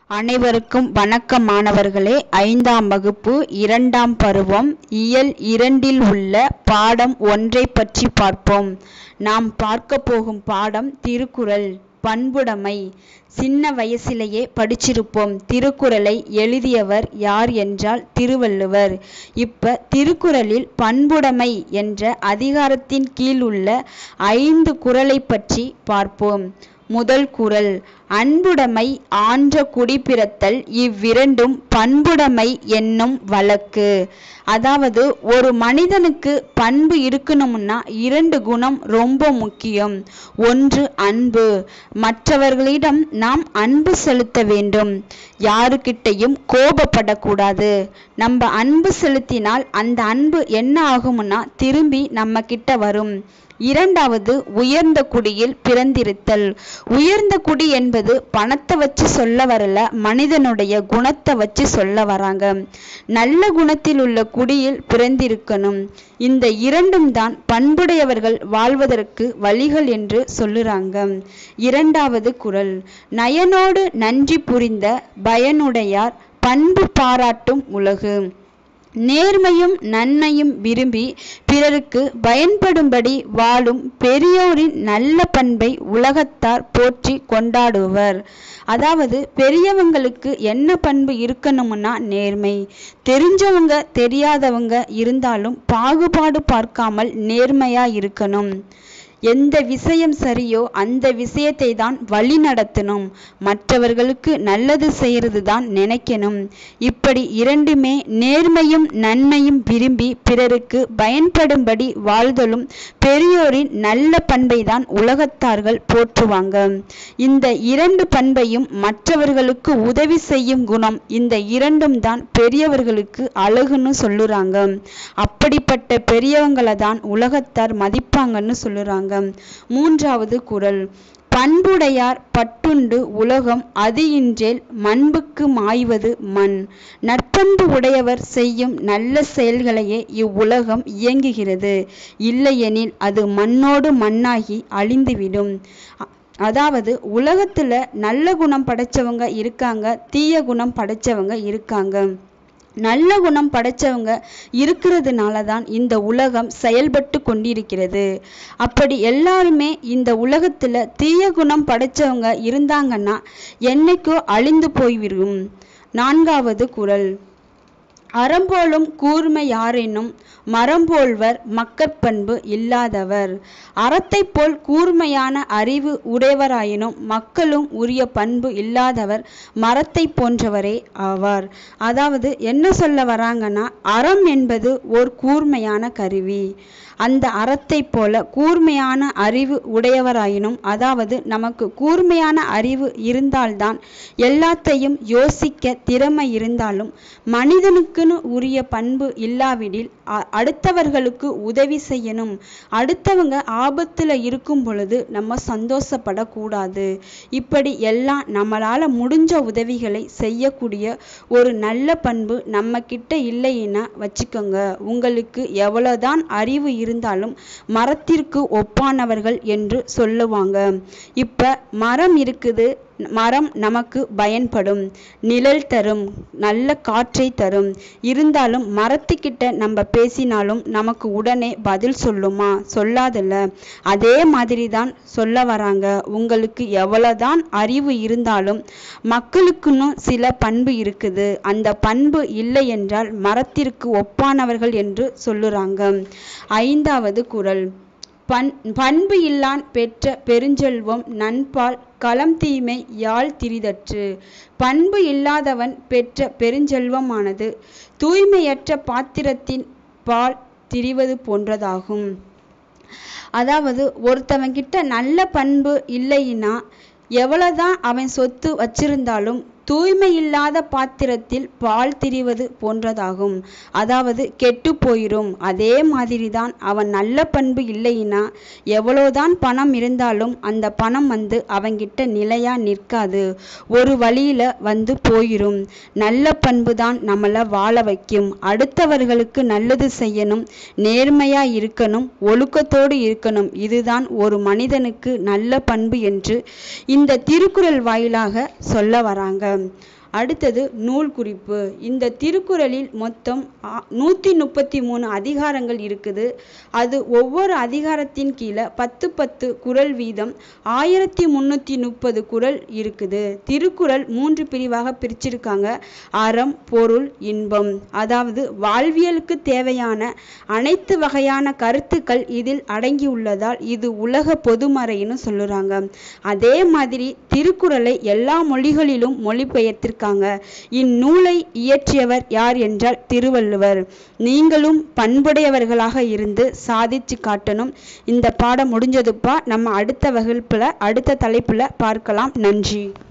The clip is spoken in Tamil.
அனைவருக்கும் வணக்கம் மாணவர்களே ஐந்தாம் வகுப்பு இரண்டாம் பருவம் இயல் இரண்டில் உள்ள பாடம் ஒன்றை பற்றி பார்ப்போம் நாம் பார்க்க போகும் பாடம் திருக்குறள் பண்புடைமை சின்ன வயசிலேயே படிச்சிருப்போம் திருக்குறளை எழுதியவர் யார் என்றால் திருவள்ளுவர் இப்ப திருக்குறளில் பண்புடைமை என்ற அதிகாரத்தின் கீழ் உள்ள ஐந்து குறளை பற்றி பார்ப்போம் முதல் குறள் அன்புடைமை ஆன்ற குடிப்பிறத்தல் இவ்விரண்டும் பண்புடைமை என்னும் வழக்கு அதாவது ஒரு மனிதனுக்கு பண்பு இருக்கணும்னா இரண்டு குணம் ரொம்ப முக்கியம் ஒன்று அன்பு மற்றவர்களிடம் நாம் அன்பு செலுத்த வேண்டும் யாருக்கிட்டையும் கோபப்படக்கூடாது நம்ம அன்பு செலுத்தினால் அந்த அன்பு என்ன ஆகும்னா திரும்பி நம்ம கிட்ட வரும் இரண்டாவது உயர்ந்த குடியில் பிறந்திருத்தல் உயர்ந்த குடி என்பது பணத்தை வச்சு சொல்ல வரல மனிதனுடைய குணத்தை வச்சு சொல்ல வராங்க நல்ல குணத்தில் உள்ள குடியில் பிறந்திருக்கணும் இந்த இரண்டும் தான் பண்புடையவர்கள் வாழ்வதற்கு வழிகள் என்று சொல்லுறாங்க இரண்டாவது குறள் நயனோடு நன்றி புரிந்த பயனுடையார் பண்பு பாராட்டும் உலகு நேர்மையும் நன்மையும் விரும்பி பிறருக்கு பயன்படும்படி வாழும் பெரியோரின் நல்ல பண்பை உலகத்தார் போற்றி கொண்டாடுவர் அதாவது பெரியவங்களுக்கு என்ன பண்பு இருக்கணும்னா நேர்மை தெரிஞ்சவங்க தெரியாதவங்க இருந்தாலும் பாகுபாடு பார்க்காமல் நேர்மையா இருக்கணும் எந்த விஷயம் சரியோ அந்த விஷயத்தை தான் வழி நடத்தணும் மற்றவர்களுக்கு நல்லது செய்யறது தான் நினைக்கணும் இப்படி இரண்டுமே நேர்மையும் நன்மையும் விரும்பி பிறருக்கு பயன்படும்படி வாழ்தலும் பெரியோரின் நல்ல பண்பை தான் உலகத்தார்கள் போற்றுவாங்க இந்த இரண்டு பண்பையும் மற்றவர்களுக்கு உதவி செய்யும் குணம் இந்த இரண்டும் தான் பெரியவர்களுக்கு அழகுன்னு சொல்லுறாங்க அப்படிப்பட்ட பெரியவங்களை தான் உலகத்தார் மதிப்பாங்கன்னு சொல்லுறாங்க மூன்றாவது குறள் பண்புடையார் பட்டுண்டு உலகம் அது இன்றேல் மண்புக்கு மாய்வது மண் நற்பண்பு உடையவர் செய்யும் நல்ல செயல்களையே இவ்வுலகம் இயங்குகிறது இல்லையெனில் அது மண்ணோடு மண்ணாகி அழிந்துவிடும் அதாவது உலகத்துல நல்ல குணம் படைச்சவங்க இருக்காங்க தீய குணம் படைச்சவங்க இருக்காங்க நல்ல குணம் படைச்சவங்க இருக்கிறதுனால தான் இந்த உலகம் செயல்பட்டு கொண்டிருக்கிறது அப்படி எல்லாருமே இந்த உலகத்துல தீய குணம் படைச்சவங்க இருந்தாங்கன்னா என்னைக்கோ அழிந்து போய்விடும் நான்காவது குறள் அறம்போலும் கூர்மை யாரெனும் மரம்போல்வர் மக்கட்பண்பு இல்லாதவர் அறத்தை போல் கூர்மையான அறிவு உடையவராயினும் மக்களும் உரிய பண்பு இல்லாதவர் மரத்தை போன்றவரே ஆவார் அதாவது என்ன சொல்ல வராங்கன்னா அறம் என்பது ஓர் கூர்மையான கருவி அந்த அறத்தை போல கூர்மையான அறிவு உடையவராயினும் அதாவது நமக்கு கூர்மையான அறிவு இருந்தால்தான் எல்லாத்தையும் யோசிக்க திறமை இருந்தாலும் மனிதனுக்குன்னு உரிய பண்பு இல்லாவிடில் அடுத்தவர்களுக்கு உதவி செய்யணும் அடுத்தவங்க ஆபத்துல இருக்கும் பொழுது நம்ம சந்தோஷப்படக்கூடாது இப்படி எல்லாம் நம்மளால முடிஞ்ச உதவிகளை செய்யக்கூடிய ஒரு நல்ல பண்பு நம்ம கிட்ட இல்லைன்னா வச்சுக்கோங்க உங்களுக்கு எவ்வளவுதான் அறிவு இருந்தாலும் மரத்திற்கு ஒப்பானவர்கள் என்று சொல்லுவாங்க இப்ப மரம் இருக்குது மரம் நமக்கு பயன்படும் நிழல் தரும் நல்ல காற்றை தரும் இருந்தாலும் மரத்துக்கிட்ட நம்ம பேசினாலும் நமக்கு உடனே பதில் சொல்லுமா சொல்லாதுல்ல அதே மாதிரி தான் சொல்ல வராங்க உங்களுக்கு எவ்வளவுதான் அறிவு இருந்தாலும் மக்களுக்குன்னு சில பண்பு இருக்குது அந்த பண்பு இல்லை என்றால் மரத்திற்கு ஒப்பானவர்கள் என்று சொல்லுறாங்க ஐந்தாவது குறள் பண் பண்பு இல்லான் பெற்ற பெருஞ்செல்வம் நண்பால் களம் தீமை யாழ் திரிதற்று பண்பு இல்லாதவன் பெற்ற பெருஞ்செல்வமானது தூய்மையற்ற பாத்திரத்தின் பால் திரிவது போன்றதாகும் அதாவது ஒருத்தவங்கிட்ட நல்ல பண்பு இல்லைன்னா எவ்வளவுதான் அவன் சொத்து வச்சிருந்தாலும் தூய்மை இல்லாத பாத்திரத்தில் பால் திரிவது போன்றதாகும் அதாவது கெட்டு போயிரும் அதே மாதிரிதான் அவன் நல்ல பண்பு இல்லைன்னா எவ்வளோதான் பணம் இருந்தாலும் அந்த பணம் வந்து அவங்கிட்ட நிலையா நிற்காது ஒரு வழியில வந்து போயிரும் நல்ல பண்பு தான் நம்மளை வாழ வைக்கும் அடுத்தவர்களுக்கு நல்லது செய்யணும் நேர்மையா இருக்கணும் ஒழுக்கத்தோடு இருக்கணும் இதுதான் ஒரு மனிதனுக்கு நல்ல பண்பு என்று இந்த திருக்குறள் வாயிலாக சொல்ல வராங்க அடுத்தது நூல் குறிப்பு இந்த திருக்குறளில் மொத்தம் நூற்றி முப்பத்தி மூணு அதிகாரங்கள் இருக்குது அது ஒவ்வொரு அதிகாரத்தின் கீழே பத்து பத்து குறள் வீதம் ஆயிரத்தி முந்நூற்றி முப்பது குறள் இருக்குது திருக்குறள் மூன்று பிரிவாக பிரிச்சிருக்காங்க அறம் பொருள் இன்பம் அதாவது வாழ்வியலுக்கு தேவையான அனைத்து வகையான கருத்துக்கள் இதில் அடங்கியுள்ளதால் இது உலக பொதுமறைன்னு சொல்லுறாங்க அதே மாதிரி திருக்குறளை எல்லா மொழிகளிலும் மொழிபெயர்த்திருக்காங்க இந்நூலை இயற்றியவர் யார் என்றால் திருவள்ளுவர் நீங்களும் பண்புடையவர்களாக இருந்து சாதிச்சு காட்டணும் இந்த பாடம் முடிஞ்சதுப்பா நம்ம அடுத்த வகுப்பில் அடுத்த தலைப்பில் பார்க்கலாம் நன்றி